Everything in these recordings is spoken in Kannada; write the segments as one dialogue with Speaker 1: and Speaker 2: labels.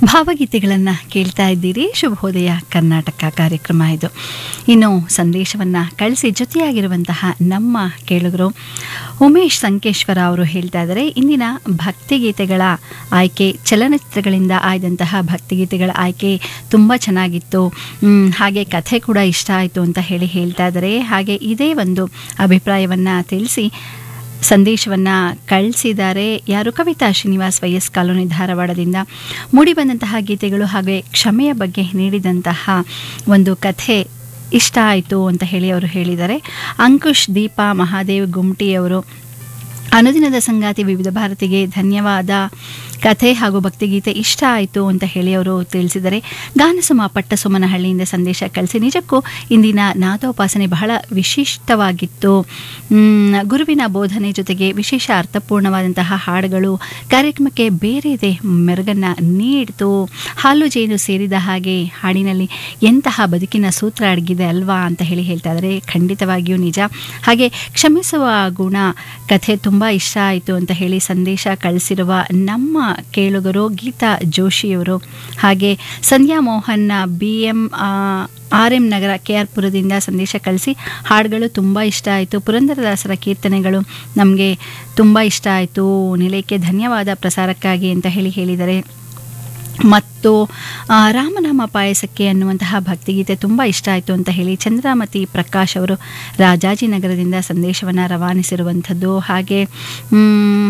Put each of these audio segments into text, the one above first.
Speaker 1: ಭಾವಗೀತೆಗಳನ್ನು ಕೇಳ್ತಾ ಇದ್ದೀರಿ ಶುಭೋದಯ ಕರ್ನಾಟಕ ಕಾರ್ಯಕ್ರಮ ಇದು ಇನ್ನು ಸಂದೇಶವನ್ನು ಕಳಿಸಿ ಜೊತೆಯಾಗಿರುವಂತಹ ನಮ್ಮ ಕೇಳುಗರು ಉಮೇಶ್ ಸಂಕೇಶ್ವರ ಅವರು ಹೇಳ್ತಾ ಇದ್ದಾರೆ ಇಂದಿನ ಭಕ್ತಿಗೀತೆಗಳ ಆಯ್ಕೆ ಚಲನಚಿತ್ರಗಳಿಂದ ಆಯ್ದಂತಹ ಭಕ್ತಿಗೀತೆಗಳ ಆಯ್ಕೆ ತುಂಬ ಚೆನ್ನಾಗಿತ್ತು ಮ್, ಹಾಗೆ ಕಥೆ ಕೂಡ ಇಷ್ಟ ಆಯಿತು ಅಂತ ಹೇಳಿ ಹೇಳ್ತಾ ಇದ್ದಾರೆ ಹಾಗೆ ಇದೇ ಒಂದು ಅಭಿಪ್ರಾಯವನ್ನು ತಿಳಿಸಿ ಸಂದೇಶವನ್ನು ಕಳಿಸಿದ್ದಾರೆ ಯಾರು ಕವಿತಾ ಶ್ರೀನಿವಾಸ್ ವೈಎಸ್ ಕಾಲೋನಿ ಧಾರವಾಡದಿಂದ ಮೂಡಿಬಂದಂತಹ ಗೀತೆಗಳು ಹಾಗೆ ಕ್ಷಮೆಯ ಬಗ್ಗೆ ನೀಡಿದಂತಹ ಒಂದು ಕಥೆ ಇಷ್ಟ ಆಯಿತು ಅಂತ ಹೇಳಿ ಅವರು ಹೇಳಿದ್ದಾರೆ ಅಂಕುಶ್ ದೀಪಾ ಮಹಾದೇವ್ ಗುಮ್ಟಿಯವರು ಅನುದಿನದ ಸಂಗಾತಿ ವಿವಿಧ ಭಾರತಿಗೆ ಧನ್ಯವಾದ ಕಥೆ ಹಾಗೂ ಭಕ್ತಿಗೀತೆ ಇಷ್ಟ ಆಯಿತು ಅಂತ ಹೇಳಿ ಅವರು ತಿಳಿಸಿದರೆ ಗಾನಸುಮ ಪಟ್ಟಸುಮನಹಳ್ಳಿಯಿಂದ ಸಂದೇಶ ಕಳಿಸಿ ನಿಜಕ್ಕೂ ಇಂದಿನ ನಾದೋಪಾಸನೆ ಬಹಳ ವಿಶಿಷ್ಟವಾಗಿತ್ತು ಮ್, ಗುರುವಿನ ಬೋಧನೆ ಜೊತೆಗೆ ವಿಶೇಷ ಅರ್ಥಪೂರ್ಣವಾದಂತಹ ಹಾಡುಗಳು ಕಾರ್ಯಕ್ರಮಕ್ಕೆ ಬೇರೆದೇ ಮೆರುಗನ್ನು ನೀಡಿತು ಹಾಲು ಜೇನು ಸೇರಿದ ಹಾಗೆ ಹಾಡಿನಲ್ಲಿ ಎಂತಹ ಬದುಕಿನ ಸೂತ್ರ ಅಡಗಿದೆ ಅಲ್ವಾ ಅಂತ ಹೇಳಿ ಹೇಳ್ತಾ ಇದ್ದಾರೆ ಖಂಡಿತವಾಗಿಯೂ ನಿಜ ಹಾಗೆ ಕ್ಷಮಿಸುವ ಗುಣ ಕಥೆ ತುಂಬ ಇಷ್ಟ ಆಯಿತು ಅಂತ ಹೇಳಿ ಸಂದೇಶ ಕಳಿಸಿರುವ ನಮ್ಮ ಕೇಳುಗರು ಗೀತಾ ಜೋಶಿಯವರು ಹಾಗೆ Sandhya Mohan B M R M Nagar K R ಪುರದಿಂದ ಸಂದೇಶ ಕಳಿಸಿ ಹಾಡುಗಳು ತುಂಬ ಇಷ್ಟ ಆಯಿತು ಪುರಂದರದಾಸರ ಕೀರ್ತನೆಗಳು ನಮಗೆ ತುಂಬ ಇಷ್ಟ ಆಯಿತು ನಿಲಯಕ್ಕೆ ಧನ್ಯವಾದ ಪ್ರಸಾರಕ್ಕಾಗಿ ಅಂತ ಹೇಳಿ ಹೇಳಿದ್ದಾರೆ ಮತ್ತು ಆ, ರಾಮನಾಮ ಪಾಯಸಕ್ಕೆ ಅನ್ನುವಂತಹ ಭಕ್ತಿಗೀತೆ ತುಂಬ ಇಷ್ಟ ಆಯಿತು ಅಂತ ಹೇಳಿ ಚಂದ್ರಾಮತಿ ಪ್ರಕಾಶ್ ಅವರು ರಾಜಾಜಿನಗರದಿಂದ ಸಂದೇಶವನ್ನು ರವಾನಿಸಿರುವಂಥದ್ದು ಹಾಗೆ ಮ್,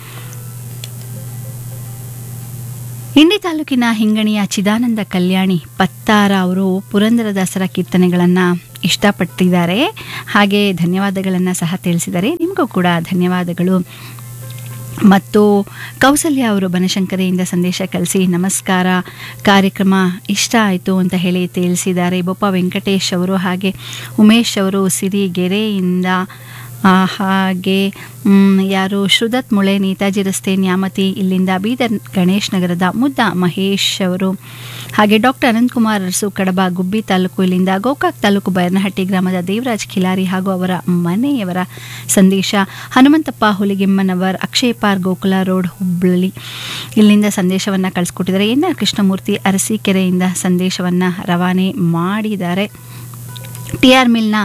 Speaker 1: ಇಂಡಿ ತಾಲೂಕಿನ ಹಿಂಗಣಿಯ ಚಿದಾನಂದ ಕಲ್ಯಾಣಿ ಪತ್ತಾರ ಅವರು ಪುರಂದರದಾಸರ ಕೀರ್ತನೆಗಳನ್ನು ಇಷ್ಟಪಟ್ಟಿದ್ದಾರೆ ಹಾಗೆ ಧನ್ಯವಾದಗಳನ್ನು ಸಹ ತಿಳಿಸಿದ್ದಾರೆ ನಿಮಗೂ ಕೂಡ ಧನ್ಯವಾದಗಳು ಮತ್ತು ಕೌಸಲ್ಯ ಅವರು ಬನಶಂಕರಿಯಿಂದ ಸಂದೇಶ ಕಳಿಸಿ ನಮಸ್ಕಾರ ಕಾರ್ಯಕ್ರಮ ಇಷ್ಟ ಆಯಿತು ಅಂತ ಹೇಳಿ ತಿಳಿಸಿದ್ದಾರೆ ಬೊಪ್ಪ ವೆಂಕಟೇಶ್ ಅವರು ಹಾಗೆ ಉಮೇಶ್ ಅವರು ಸಿರಿಗೆರೆಯಿಂದ ಆ, ಹಾಗೆ ಮ್, ಯಾರು ಶ್ರುದತ್ ಮುಳೆ ನೇತಾಜಿ ರಸ್ತೆ ನ್ಯಾಮತಿ ಇಲ್ಲಿಂದ ಬೀದರ್ ಗಣೇಶ್ ನಗರದ ಮುದ್ದ ಮಹೇಶ್ ಅವರು ಹಾಗೆ ಡಾಕ್ಟರ್ ಅನಂತಕುಮಾರ್ ಅರಸು ಕಡಬ ಗುಬ್ಬಿ ತಾಲೂಕು ಇಲ್ಲಿಂದ ಗೋಕಾಕ್ ತಾಲೂಕು ಬೈರನಹಟ್ಟಿ ಗ್ರಾಮದ ದೇವರಾಜ್ ಖಿಲಾರಿ ಹಾಗೂ ಅವರ ಮನೆಯವರ ಸಂದೇಶ ಹನುಮಂತಪ್ಪ ಹುಲಿಗೆಮ್ಮನವರ್ ಅಕ್ಷಯ್ ಪಾರ್ ಗೋಕುಲ ರೋಡ್ ಹುಬ್ಬಳ್ಳಿ ಇಲ್ಲಿಂದ ಸಂದೇಶವನ್ನು ಕಳಿಸ್ಕೊಟ್ಟಿದ್ದಾರೆ ಎನ್ ಆರ್ ಕೃಷ್ಣಮೂರ್ತಿ ಅರಸೀಕೆರೆಯಿಂದ ಸಂದೇಶವನ್ನು ರವಾನೆ ಮಾಡಿದ್ದಾರೆ ಟಿ ಆರ್ ಮಿಲ್ನ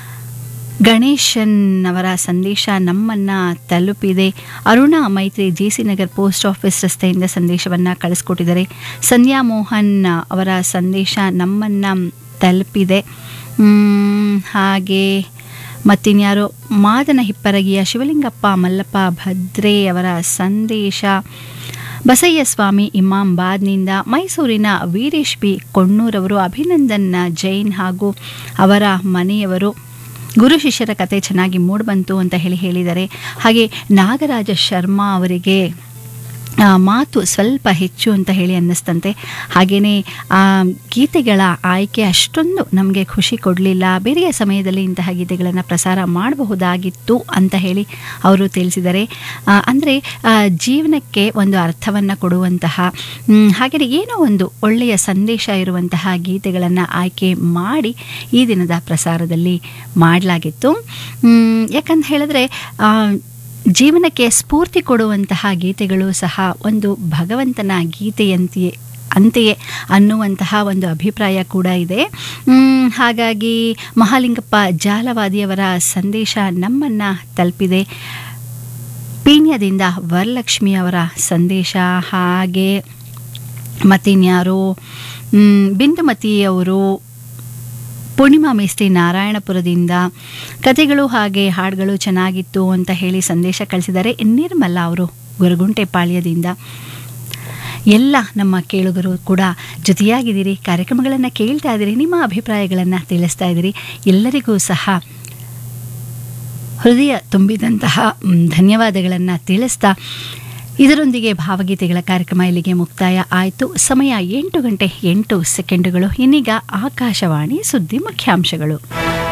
Speaker 1: ಗಣೇಶನ್ ಅವರ ಸಂದೇಶ ನಮ್ಮನ್ನ ತಲುಪಿದೆ Aruna Maitri J C Nagar post office ರಸ್ತೆಯಿಂದ ಸಂದೇಶವನ್ನು ಕಳಿಸ್ಕೊಟ್ಟಿದ್ದಾರೆ ಸಂಧ್ಯಾ ಮೋಹನ್ ಅವರ ಸಂದೇಶ ನಮ್ಮನ್ನ ತಲುಪಿದೆ ಮ್, ಹಾಗೆ ಮತ್ತಿನ್ಯಾರೋ ಮಾದನ ಹಿಪ್ಪರಗಿಯ ಶಿವಲಿಂಗಪ್ಪ ಮಲ್ಲಪ್ಪ ಭದ್ರೆ ಅವರ ಸಂದೇಶ ಬಸಯ್ಯ ಸ್ವಾಮಿ ಇಮಾಂಬಾದ್ನಿಂದ ಮೈಸೂರಿನ ವೀರೇಶ್ ಬಿ ಕೊಣ್ಣೂರವರು ಅಭಿನಂದನ್ ಜೈನ್ ಹಾಗೂ ಅವರ ಮನೆಯವರು ಗುರು ಶಿಷ್ಯರ ಕತೆ ಚೆನ್ನಾಗಿ ಮೂಡಿಬಂತು ಅಂತ ಹೇಳಿ ಹೇಳಿದ್ದಾರೆ ಹಾಗೆ ನಾಗರಾಜ ಶರ್ಮಾ ಅವರಿಗೆ ಆ, ಮಾತು ಸ್ವಲ್ಪ ಹೆಚ್ಚು ಅಂತ ಹೇಳಿ ಅನ್ನಿಸ್ತಂತೆ ಹಾಗೆಯೇ ಆ ಗೀತೆಗಳ ಆಯ್ಕೆ ಅಷ್ಟೊಂದು ನಮಗೆ ಖುಷಿ ಕೊಡಲಿಲ್ಲ ಬೇರೆಯ ಸಮಯದಲ್ಲಿ ಇಂತಹ ಗೀತೆಗಳನ್ನು ಪ್ರಸಾರ ಮಾಡಬಹುದಾಗಿತ್ತು ಅಂತ ಹೇಳಿ ಅವರು ತಿಳಿಸಿದ್ದಾರೆ ಅಂದರೆ ಜೀವನಕ್ಕೆ ಒಂದು ಅರ್ಥವನ್ನು ಕೊಡುವಂತಹ ಮ್, ಹಾಗೆಯೇ ಏನೋ ಒಂದು ಒಳ್ಳೆಯ ಸಂದೇಶ ಇರುವಂತಹ ಗೀತೆಗಳನ್ನು ಆಯ್ಕೆ ಮಾಡಿ ಈ ದಿನದ ಪ್ರಸಾರದಲ್ಲಿ ಮಾಡಲಾಗಿತ್ತು ಮ್, ಯಾಕಂತ ಹೇಳಿದ್ರೆ ಆ, ಜೀವನಕ್ಕೆ ಸ್ಫೂರ್ತಿ ಕೊಡುವಂತಹ ಗೀತೆಗಳು ಸಹ ಒಂದು ಭಗವಂತನ ಗೀತೆಯಂತೆಯೇ ಅಂತೆಯೇ ಅನ್ನುವಂತಹ ಒಂದು ಅಭಿಪ್ರಾಯ ಕೂಡ ಇದೆ ಮ್, ಹಾಗಾಗಿ ಮಹಾಲಿಂಗಪ್ಪ ಜಾಲವಾದಿಯವರ ಸಂದೇಶ ನಮ್ಮನ್ನು ತಲುಪಿದೆ ಪೀಣ್ಯದಿಂದ ವರಲಕ್ಷ್ಮಿ ಅವರ ಸಂದೇಶ ಹಾಗೆ ಮತ್ತಿನ್ಯಾರು ಮ್, ಬಿಂದುಮತಿ ಅವರು ಪೂರ್ಣಿಮಾ ಮೇಸ್ತ್ರಿ ನಾರಾಯಣಪುರದಿಂದ ಕತೆಗಳು ಹಾಗೆ ಹಾಡುಗಳು ಚೆನ್ನಾಗಿತ್ತು ಅಂತ ಹೇಳಿ ಸಂದೇಶ ಕಳಿಸಿದ್ದಾರೆ ನಿರ್ಮಲ ಅವರು ಗುರುಗುಂಟೆಪಾಳ್ಯದಿಂದ ಎಲ್ಲ ನಮ್ಮ ಕೇಳುಗರು ಕೂಡ ಜೊತೆಯಾಗಿದ್ದೀರಿ ಕಾರ್ಯಕ್ರಮಗಳನ್ನು ಕೇಳ್ತಾ ಇದ್ದೀರಿ ನಿಮ್ಮ ಅಭಿಪ್ರಾಯಗಳನ್ನು ತಿಳಿಸ್ತಾ ಇದ್ದೀರಿ ಎಲ್ಲರಿಗೂ ಸಹ ಹೃದಯ ತುಂಬಿದಂತಹ ಮ್, ಧನ್ಯವಾದಗಳನ್ನು ತಿಳಿಸ್ತಾ ಇದರೊಂದಿಗೆ ಭಾವಗೀತೆಗಳ ಕಾರ್ಯಕ್ರಮ ಇಲ್ಲಿಗೆ ಮುಕ್ತಾಯ ಆಯಿತು ಸಮಯ ಎಂಟು ಗಂಟೆ ಎಂಟು ಸೆಕೆಂಡುಗಳು ಇನ್ನೀಗ ಆಕಾಶವಾಣಿ ಸುದ್ದಿ ಮುಖ್ಯಾಂಶಗಳು